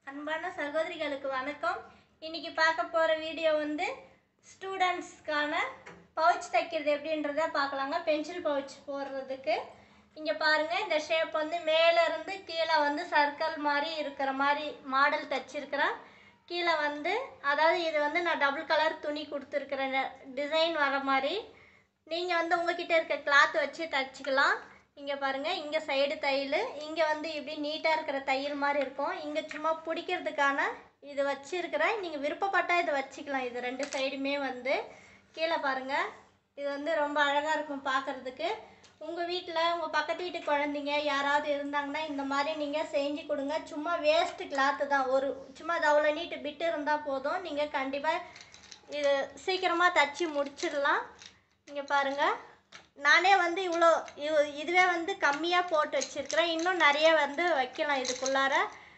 அன்பான சகோதரிகளுக்கு வணக்கம் இன்னைக்கு பார்க்க போகிற வீடியோ வந்து ஸ்டூடெண்ட்ஸ்க்கான பவுச் தைக்கிறது எப்படின்றத பார்க்கலாங்க பென்சில் பவுச் போடுறதுக்கு இங்கே பாருங்கள் இந்த ஷேப் வந்து மேலே இருந்து கீழே வந்து சர்க்கிள் மாதிரி இருக்கிற மாதிரி மாடல் தைச்சிருக்கிறேன் கீழே வந்து அதாவது இது வந்து நான் டபுள் கலர் துணி கொடுத்துருக்குறேன் டிசைன் வர மாதிரி நீங்கள் வந்து உங்ககிட்ட இருக்க கிளாத் வச்சு தைச்சிக்கலாம் இங்கே பாருங்கள் இங்கே சைடு தையல் இங்கே வந்து இப்படி நீட்டாக இருக்கிற தையல் மாதிரி இருக்கும் இங்கே சும்மா பிடிக்கிறதுக்கான இது வச்சுருக்கிறேன் நீங்கள் விருப்பப்பட்டால் இதை வச்சுக்கலாம் இது ரெண்டு சைடுமே வந்து கீழே பாருங்கள் இது வந்து ரொம்ப அழகாக இருக்கும் பார்க்குறதுக்கு உங்கள் வீட்டில் உங்கள் பக்கத்து வீட்டு குழந்தைங்க யாராவது இருந்தாங்கன்னா இந்த மாதிரி நீங்கள் செஞ்சு கொடுங்க சும்மா வேஸ்ட்டு கிளாத்து தான் ஒரு சும்மா அது அவ்வளோ நீட்டு பிட்டு இருந்தால் போதும் நீங்கள் கண்டிப்பாக இது சீக்கிரமாக தச்சு முடிச்சிடலாம் இங்கே பாருங்கள் நானே வந்து இவ்வளோ இவ்- இதுவே வந்து கம்மியாக போட்டு வச்சுருக்கிறேன் இன்னும் நிறைய வந்து வைக்கலாம் இதுக்குள்ளார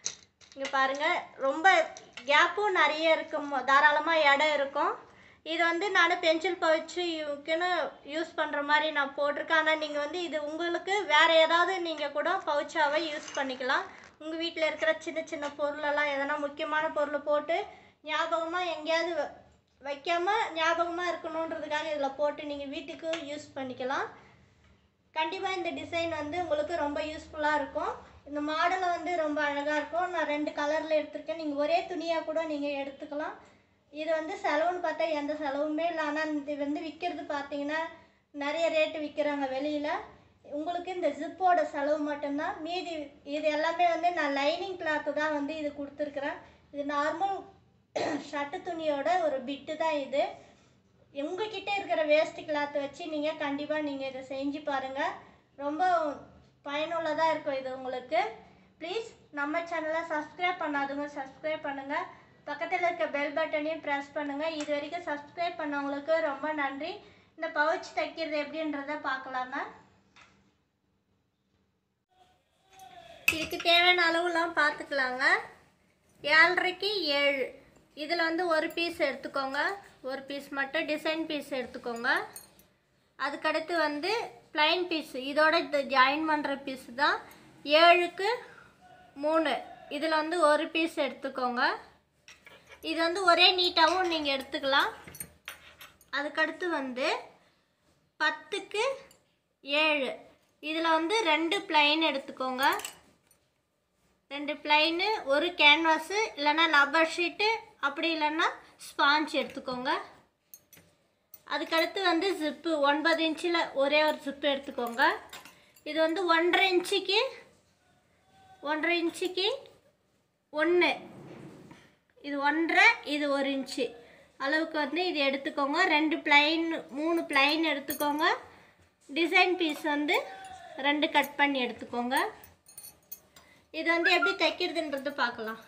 இங்கே பாருங்கள் ரொம்ப கேப்பும் நிறைய இருக்கும் தாராளமாக இடம் இருக்கும் இது வந்து நான் பென்சில் பவுச்சு இதுக்குன்னு யூஸ் பண்ணுற மாதிரி நான் போட்டிருக்கேன் ஆனால் நீங்கள் வந்து இது உங்களுக்கு வேறு ஏதாவது நீங்கள் கூட பவுச்சாவே யூஸ் பண்ணிக்கலாம் உங்கள் வீட்டில் இருக்கிற சின்ன சின்ன பொருளெல்லாம் எதனா முக்கியமான பொருள் போட்டு ஞாபகமாக எங்கேயாவது வ- வைக்காம ஞாபகமாக இருக்கணுன்றதுக்காக இதில் போட்டு நீங்கள் வீட்டுக்கு யூஸ் பண்ணிக்கலாம் கண்டிப்பாக இந்த டிசைன் வந்து உங்களுக்கு ரொம்ப யூஸ்ஃபுல்லாக இருக்கும் இந்த மாடலை வந்து ரொம்ப அழகாக இருக்கும் நான் ரெண்டு கலரில் எடுத்திருக்கேன் நீங்கள் ஒரே துணியாக கூட நீங்கள் எடுத்துக்கலாம் இது வந்து செலவுன்னு பார்த்தா எந்த செலவுமே இல்லை ஆனால் இது வந்து விற்கிறது பார்த்தீங்கன்னா நிறைய ரேட்டு விற்கிறாங்க வெளியில் உங்களுக்கு இந்த ஜிப்போட செலவு மட்டும்தான் மீதி இது எல்லாமே வந்து நான் லைனிங் கிளாத்து தான் வந்து இது கொடுத்துருக்குறேன் இது நார்மல் ஷர்ட்டு துணியோட ஒரு பிட்டு தான் இது உங்ககிட்ட இருக்கிற வேஸ்ட் கிளாத் வச்சு நீங்கள் கண்டிப்பாக நீங்கள் இதை செஞ்சு பாருங்கள் ரொம்ப பயனுள்ளதாக இருக்கும் இது உங்களுக்கு ப்ளீஸ் நம்ம சேனலை சப்ஸ்கிரைப் பண்ணாதவங்க சப்ஸ்கிரைப் பண்ணுங்கள் பக்கத்தில் இருக்க பெல் பட்டனையும் ப்ரெஸ் பண்ணுங்கள் இது வரைக்கும் சப்ஸ்கிரைப் பண்ணவங்களுக்கு ரொம்ப நன்றி இந்த பவுச் தைக்கிறது எப்படின்றத பார்க்கலாங்க இதுக்கு தேவையான அளவுலாம் பார்த்துக்கலாங்க ஏழரைக்கு ஏழு இதில் வந்து ஒரு பீஸ் எடுத்துக்கோங்க ஒரு பீஸ் மட்டும் டிசைன் பீஸ் எடுத்துக்கோங்க அதுக்கடுத்து வந்து ப்ளைன் பீஸ் இதோட இது ஜாயின் பண்ணுற பீஸ் தான் ஏழுக்கு மூணு இதில் வந்து ஒரு பீஸ் எடுத்துக்கோங்க இது வந்து ஒரே நீட்டாகவும் நீங்கள் எடுத்துக்கலாம் அதுக்கடுத்து வந்து பத்துக்கு ஏழு இதில் வந்து ரெண்டு ப்ளைன் எடுத்துக்கோங்க ரெண்டு பிளைனு ஒரு கேன்வாஸு இல்லைன்னா லப்பர் ஷீட்டு அப்படி இல்லைன்னா ஸ்பாஞ்ச் எடுத்துக்கோங்க அதுக்கடுத்து வந்து ஜிப்பு ஒன்பது இன்ச்சில் ஒரே ஒரு ஜிப்பு எடுத்துக்கோங்க இது வந்து ஒன்றரை இன்ச்சுக்கு ஒன்றரை இன்ச்சுக்கு ஒன்று இது ஒன்றரை இது ஒரு இன்ச்சு அளவுக்கு வந்து இது எடுத்துக்கோங்க ரெண்டு பிளைன் மூணு பிளைன் எடுத்துக்கோங்க டிசைன் பீஸ் வந்து ரெண்டு கட் பண்ணி எடுத்துக்கோங்க இது வந்து எப்படி தைக்கிறதுன்றது பார்க்கலாம்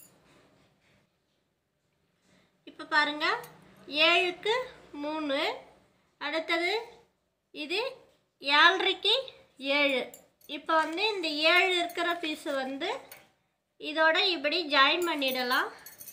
இப்போ பாருங்க ஏழுக்கு மூணு அடுத்தது இது ஏழரைக்கு ஏழு இப்போ வந்து இந்த ஏழு இருக்கிற பீஸை வந்து இதோட இப்படி ஜாயின் பண்ணிடலாம்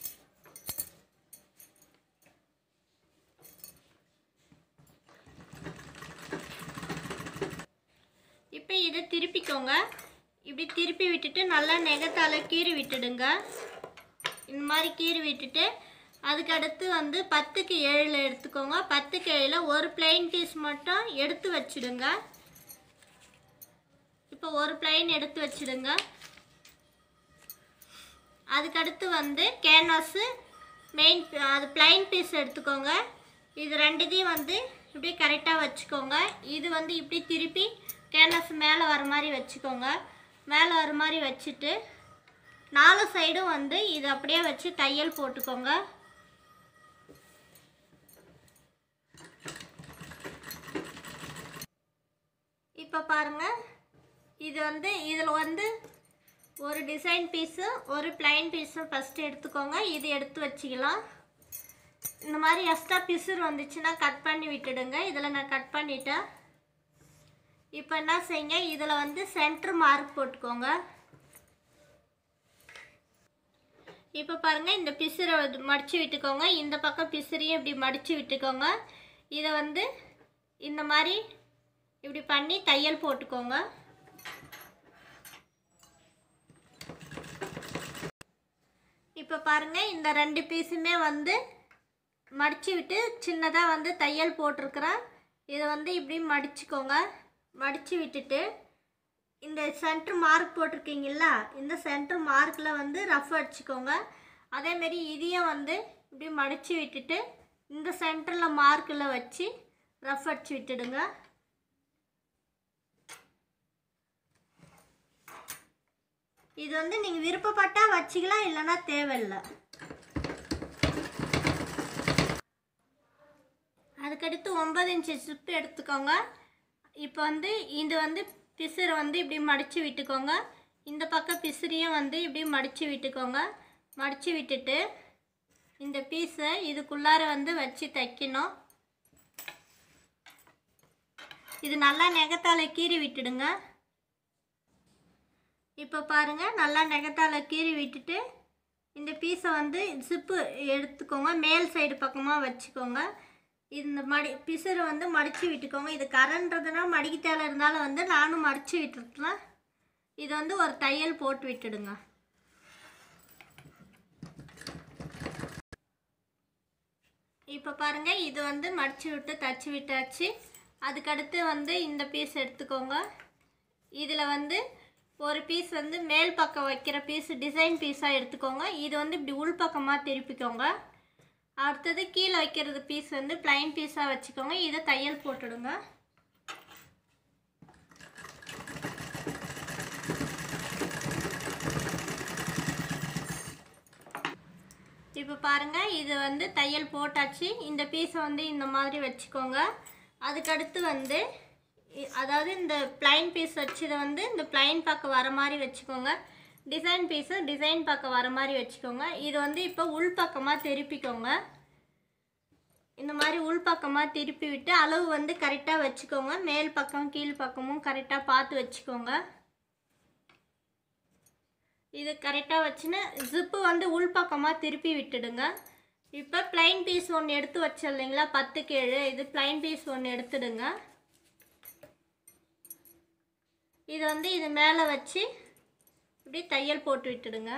இப்போ இதை திருப்பிக்கோங்க இப்படி திருப்பி விட்டுட்டு நல்லா நெகத்தால் கீறி விட்டுடுங்க இந்த மாதிரி கீறி விட்டுட்டு அதுக்கு அடுத்து வந்து பத்துக்கு ஏழில் எடுத்துக்கோங்க பத்துக்கு ஏழில் ஒரு பிளைன் பீஸ் மட்டும் எடுத்து வச்சிடுங்க இப்போ ஒரு பிளைன் எடுத்து வச்சிடுங்க அதுக்கடுத்து வந்து கேன்வாஸு மெயின் அது பிளைன் பீஸ் எடுத்துக்கோங்க இது ரெண்டுத்தையும் வந்து இப்படி கரெக்டாக வச்சுக்கோங்க இது வந்து இப்படி திருப்பி கேன்வாஸ் மேலே வர மாதிரி வச்சுக்கோங்க மேலே வர மாதிரி வச்சுட்டு நாலு சைடும் வந்து இது அப்படியே வச்சு தையல் போட்டுக்கோங்க இப்போ பாருங்க இது வந்து இதில் வந்து ஒரு டிசைன் பீஸும் ஒரு பிளைன் பீஸும் ஃபஸ்ட்டு எடுத்துக்கோங்க இது எடுத்து வச்சுக்கலாம் இந்த மாதிரி எக்ஸ்ட்ரா பிசுறு வந்துச்சுன்னா கட் பண்ணி விட்டுடுங்க இதில் நான் கட் பண்ணிட்டேன் இப்போ என்ன செய்யுங்க இதில் வந்து சென்டர் மார்க் போட்டுக்கோங்க இப்போ பாருங்கள் இந்த பிசுரை மடித்து விட்டுக்கோங்க இந்த பக்கம் பிசுரையும் இப்படி மடித்து விட்டுக்கோங்க இதை வந்து இந்த மாதிரி இப்படி பண்ணி தையல் போட்டுக்கோங்க இப்போ பாருங்கள் இந்த ரெண்டு பீஸுமே வந்து மடித்து விட்டு சின்னதாக வந்து தையல் போட்டிருக்கிறேன் இதை வந்து இப்படி மடிச்சுக்கோங்க மடித்து விட்டுட்டு இந்த சென்டர் மார்க் போட்டிருக்கீங்கள இந்த சென்டர் மார்க்கில் வந்து ரஃப் அடிச்சுக்கோங்க அதேமாரி இதையும் வந்து இப்படி மடித்து விட்டுட்டு இந்த சென்டரில் மார்க்கில் வச்சு ரஃப் அடிச்சு விட்டுடுங்க இது வந்து நீங்கள் விருப்பப்பட்டால் வச்சுக்கலாம் இல்லைன்னா தேவையில்லை அதுக்கடுத்து ஒன்பது இன்ச்சு ஸ்ட்ரிப் எடுத்துக்கோங்க இப்போ வந்து இது வந்து பிசுரை வந்து இப்படி மடித்து விட்டுக்கோங்க இந்த பக்கம் பிசுரையும் வந்து இப்படி மடித்து விட்டுக்கோங்க மடித்து விட்டுட்டு இந்த பீஸை இதுக்குள்ளார வந்து வச்சு தைக்கணும் இது நல்லா நெகத்தால கீறி விட்டுடுங்க இப்போ பாருங்கள் நல்லா நெகத்தால கீறி விட்டுட்டு இந்த பீஸை வந்து ஜிப்பு எடுத்துக்கோங்க மேல் சைடு பக்கமாக வச்சுக்கோங்க இந்த மடி பிசுறு வந்து மடித்து விட்டுக்கோங்க இது கரன்றதுனா மடிக்கத்தால இருந்தாலும் வந்து நானும் மடித்து விட்டுருக்கலாம் இது வந்து ஒரு தையல் போட்டு விட்டுடுங்க இப்போ பாருங்கள் இது வந்து மடித்து விட்டு தச்சு விட்டாச்சு அதுக்கடுத்து வந்து இந்த பீஸ் எடுத்துக்கோங்க இதில் வந்து ஒரு பீஸ் வந்து மேல் பக்கம் வைக்கிற பீஸ் டிசைன் பீஸாக எடுத்துக்கோங்க இது வந்து இப்படி உள் பக்கமாக திருப்பிக்கோங்க அடுத்தது கீழே வைக்கிறது பீஸ் வந்து ப்ளைன் பீஸாக வச்சுக்கோங்க இதை தையல் போட்டுடுங்க இப்போ பாருங்கள் இது வந்து தையல் போட்டாச்சு இந்த பீஸை வந்து இந்த மாதிரி வச்சுக்கோங்க அதுக்கடுத்து வந்து இ- அதாவது இந்த ப்ளைன் பீஸ் வச்சதை வந்து இந்த ப்ளைன் பக்கம் வர மாதிரி வச்சுக்கோங்க டிசைன் பீஸு டிசைன் பக்கம் வர மாதிரி வச்சுக்கோங்க இது வந்து இப்போ உள் பக்கமாக திருப்பிக்கோங்க இந்த மாதிரி உள் பக்கமாக திருப்பி விட்டு அளவு வந்து கரெக்டாக வச்சுக்கோங்க மேல் பக்கம் கீழ் பக்கமும் கரெக்டாக பார்த்து வச்சுக்கோங்க இது கரெக்டாக வச்சுன்னு ஜிப்பு வந்து உள் பக்கமாக திருப்பி விட்டுடுங்க இப்போ ப்ளைன் பீஸ் ஒன்று எடுத்து வச்சு இல்லைங்களா பத்து கீழு இது ப்ளைன் பீஸ் ஒன்று எடுத்துடுங்க இது வந்து இது மேலே வச்சு இப்படி தையல் போட்டு விட்டுடுங்க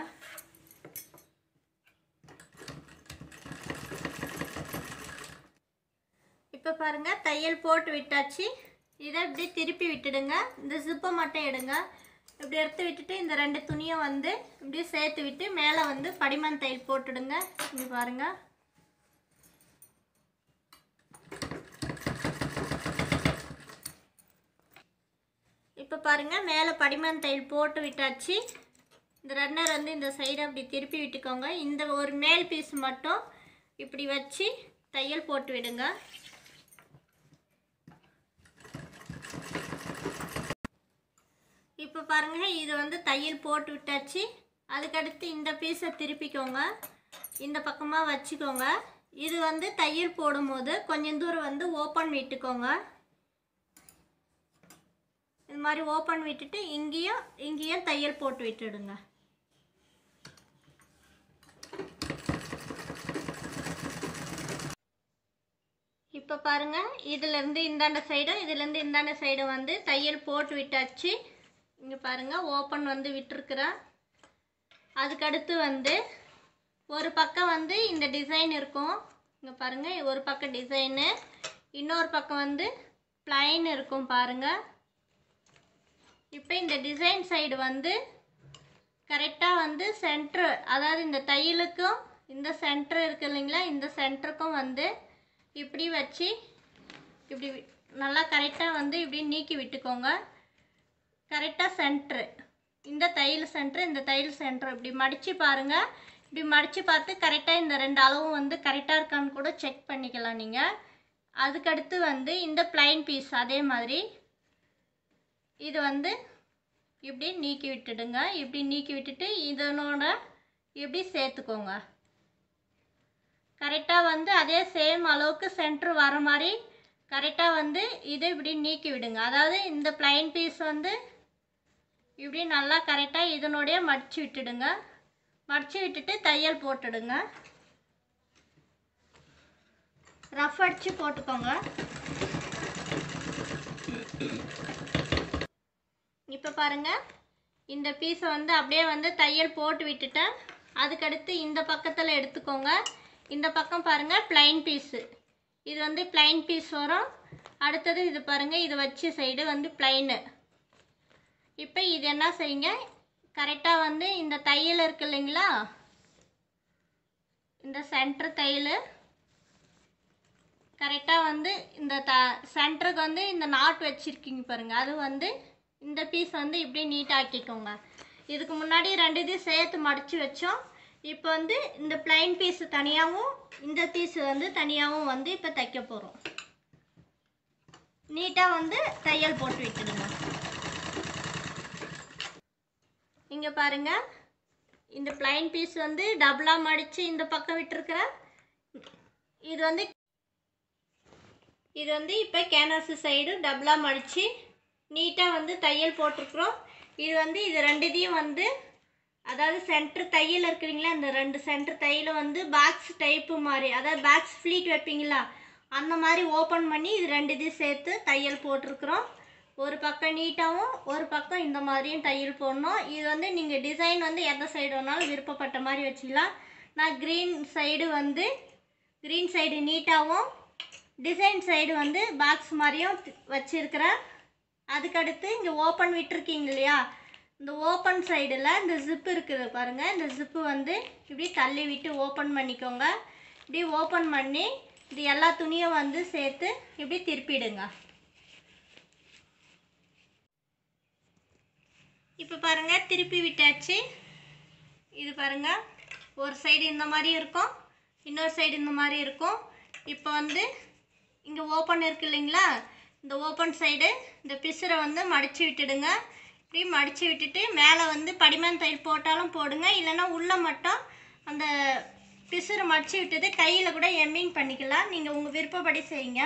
இப்போ பாருங்கள் தையல் போட்டு விட்டாச்சு இதை இப்படி திருப்பி விட்டுடுங்க இந்த ஜிப்பை மட்டும் எடுங்க இப்படி எடுத்து விட்டுட்டு இந்த ரெண்டு துணியை வந்து இப்படி சேர்த்து விட்டு மேலே வந்து படிமன் தையல் போட்டுடுங்க இங்கே பாருங்கள் இப்போ பாருங்கள் மேலே படிமன் தையல் போட்டு விட்டாச்சு இந்த ரன்னர் வந்து இந்த சைடை அப்படி திருப்பி விட்டுக்கோங்க இந்த ஒரு மேல் பீஸ் மட்டும் இப்படி வச்சு தையல் போட்டு விடுங்க இப்போ பாருங்க இது வந்து தையல் போட்டு விட்டாச்சு அதுக்கடுத்து இந்த பீஸை திருப்பிக்கோங்க இந்த பக்கமாக வச்சுக்கோங்க இது வந்து தையல் போடும்போது கொஞ்சம் தூரம் வந்து ஓப்பன் விட்டுக்கோங்க இது மாதிரி ஓப்பன் விட்டுட்டு இங்கேயும் இங்கேயும் தையல் போட்டு விட்டுடுங்க இப்போ பாருங்க இதுலேருந்து இந்தாண்ட சைடும் இதுலேருந்து இந்தாண்ட சைடும் வந்து தையல் போட்டு விட்டாச்சு இங்கே பாருங்க ஓப்பன் வந்து விட்டுருக்குறேன் அதுக்கடுத்து வந்து ஒரு பக்கம் வந்து இந்த டிசைன் இருக்கும் இங்கே பாருங்க ஒரு பக்கம் டிசைனு இன்னொரு பக்கம் வந்து ப்ளைன் இருக்கும் பாருங்க இப்போ இந்த டிசைன் சைடு வந்து கரெக்டாக வந்து சென்ட்ரு அதாவது இந்த தையலுக்கும் இந்த சென்டர் இருக்கு இல்லைங்களா இந்த சென்டருக்கும் வந்து இப்படி வச்சு இப்படி வி- நல்லா கரெக்டாக வந்து இப்படி நீக்கி விட்டுக்கோங்க கரெக்டாக சென்ட்ரு இந்த தையல் சென்டர் இந்த தையல் சென்டர் இப்படி மடித்து பாருங்கள் இப்படி மடித்து பார்த்து கரெக்டாக இந்த ரெண்டு அளவும் வந்து கரெக்டாக இருக்கான்னு கூட செக் பண்ணிக்கலாம் நீங்கள் அதுக்கடுத்து வந்து இந்த ப்ளைன் பீஸ் அதே மாதிரி இது வந்து இப்படி நீக்கி விட்டுடுங்க இப்படி நீக்கி விட்டுட்டு இதனோட இப்படி சேர்த்துக்கோங்க கரெக்டாக வந்து அதே சேம் அளவுக்கு சென்டர் வர மாதிரி கரெக்டாக வந்து இதை இப்படி நீக்கி விடுங்க அதாவது இந்த ப்ளைன் பீஸ் வந்து இப்படி நல்லா கரெக்டாக இதனுடைய மடித்து விட்டுடுங்க மடித்து விட்டுட்டு தையல் போட்டுடுங்க ரஃப் அடித்து போட்டுக்கோங்க இப்போ பாருங்க இந்த பீஸை வந்து அப்படியே வந்து தையல் போட்டு விட்டுட்டேன் அதுக்கடுத்து இந்த பக்கத்தில் எடுத்துக்கோங்க இந்த பக்கம் பாருங்கள் ப்ளைன் பீஸு இது வந்து ப்ளைன் பீஸ் வரும் அடுத்தது இது பாருங்கள் இது வச்ச சைடு வந்து ப்ளைனு இப்போ இது என்ன செய்யுங்க கரெக்டாக வந்து இந்த தையல் இருக்கு இல்லைங்களா இந்த சென்டர் தையல் கரெக்டாக வந்து இந்த த சென்டருக்கு வந்து இந்த நாட் வச்சுருக்கீங்க பாருங்கள் அது வந்து இந்த பீஸ் வந்து இப்படி நீட்டாக ஆக்கிக்கோங்க இதுக்கு முன்னாடி ரெண்டு இது சேர்த்து மடித்து வச்சோம் இப்போ வந்து இந்த பிளைன் பீஸ் தனியாகவும் இந்த பீஸ் வந்து தனியாகவும் வந்து இப்போ தைக்க போகிறோம் நீட்டாக வந்து தையல் போட்டு விட்டுடுங்க இங்கே பாருங்கள் இந்த பிளைன் பீஸ் வந்து டபுளாக மடித்து இந்த பக்கம் விட்டுருக்குறேன் இது வந்து இது வந்து இப்போ கேன்வாஸ் சைடு டபுளாக மடித்து நீட்டாக வந்து தையல் போட்டிருக்குறோம் இது வந்து இது ரெண்டுத்தையும் வந்து அதாவது சென்டர் தையல் இருக்குறீங்களா இந்த ரெண்டு சென்டர் தையலும் வந்து பாக்ஸ் டைப்பு மாதிரி அதாவது பாக்ஸ் ஃப்ளீட் வைப்பீங்களா அந்த மாதிரி ஓப்பன் பண்ணி இது ரெண்டு இதையும் சேர்த்து தையல் போட்டிருக்குறோம் ஒரு பக்கம் நீட்டாகவும் ஒரு பக்கம் இந்த மாதிரியும் தையல் போடணும் இது வந்து நீங்கள் டிசைன் வந்து எந்த சைடு வேணாலும் விருப்பப்பட்ட மாதிரி வச்சுக்கலாம் நான் க்ரீன் சைடு வந்து க்ரீன் சைடு நீட்டாகவும் டிசைன் சைடு வந்து பாக்ஸ் மாதிரியும் வச்சுருக்கிறேன் அதுக்கடுத்து இங்கே ஓப்பன் விட்டுருக்கீங்க இல்லையா இந்த ஓப்பன் சைடில் இந்த ஜிப்பு இருக்குது பாருங்கள் இந்த ஜிப்பு வந்து இப்படி தள்ளி விட்டு ஓப்பன் பண்ணிக்கோங்க இப்படி ஓப்பன் பண்ணி இது எல்லா துணியும் வந்து சேர்த்து இப்படி திருப்பிடுங்க இப்போ பாருங்கள் திருப்பி விட்டாச்சு இது பாருங்கள் ஒரு சைடு இந்த மாதிரி இருக்கும் இன்னொரு சைடு இந்த மாதிரி இருக்கும் இப்போ வந்து இங்கே ஓப்பன் இருக்கு இல்லைங்களா இந்த ஓப்பன் சைடு இந்த பிசுரை வந்து மடித்து விட்டுடுங்க இப்படி மடித்து விட்டுட்டு மேலே வந்து படிமன் தையல் போட்டாலும் போடுங்க இல்லைன்னா உள்ளே மட்டும் அந்த பிசுரை மடித்து விட்டது கையில் கூட எம்மிங் பண்ணிக்கலாம் நீங்கள் உங்கள் விருப்பப்படி செய்யுங்க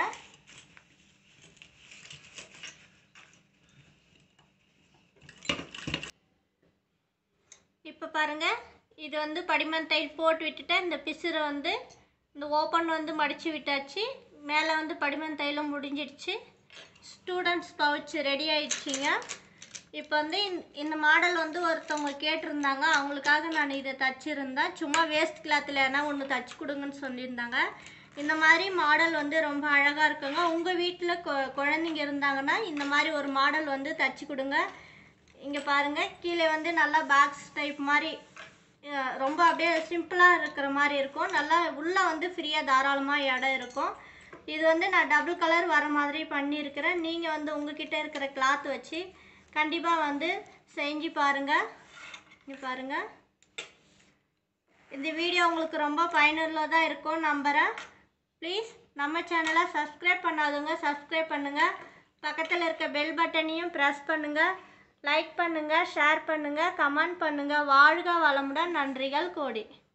இப்போ பாருங்கள் இது வந்து படிமன் தையல் போட்டு விட்டுட்டேன் இந்த பிசுரை வந்து இந்த ஓப்பன் வந்து மடித்து விட்டாச்சு மேலே வந்து படிமன் தையலும் முடிஞ்சிடுச்சு ஸ்டூடெண்ட்ஸ் பவுச் ரெடி ஆயிடுச்சுங்க இப்போ வந்து இந்த- இந்த மாடல் வந்து ஒருத்தவங்க கேட்டிருந்தாங்க அவங்களுக்காக நான் இதை தச்சிருந்தேன் சும்மா வேஸ்ட் கிளாத்தில் ஏன்னா ஒன்று தச்சு கொடுங்கன்னு சொல்லியிருந்தாங்க இந்த மாதிரி மாடல் வந்து ரொம்ப அழகாக இருக்குங்க உங்கள் வீட்டில் கொ குழந்தைங்க இருந்தாங்கன்னா இந்த மாதிரி ஒரு மாடல் வந்து தச்சு கொடுங்க இங்கே பாருங்கள் கீழே வந்து நல்லா பாக்ஸ் டைப் மாதிரி அஹ், ரொம்ப அப்படியே சிம்பிளாக இருக்கிற மாதிரி இருக்கும் நல்லா உள்ளே வந்து ஃப்ரீயாக தாராளமாக இடம் இருக்கும் இது வந்து நான் டபுள் கலர் வர மாதிரி பண்ணியிருக்கிறேன் நீங்கள் வந்து உங்ககிட்ட இருக்கிற கிளாத் வச்சு கண்டிப்பாக வந்து செஞ்சு பாருங்கள் இங்கே பாருங்கள் இந்த வீடியோ உங்களுக்கு ரொம்ப பயனுள்ளதாக இருக்கும் நம்புகிறேன் ப்ளீஸ் நம்ம சேனலை சப்ஸ்கிரைப் பண்ணாதவங்க சப்ஸ்கிரைப் பண்ணுங்கள் பக்கத்தில் இருக்க பெல் பட்டனையும் ப்ரெஸ் பண்ணுங்கள் லைக் பண்ணுங்கள் ஷேர் பண்ணுங்கள் கமெண்ட் பண்ணுங்கள் வாழ்க வளமுடன் நன்றிகள் கோடி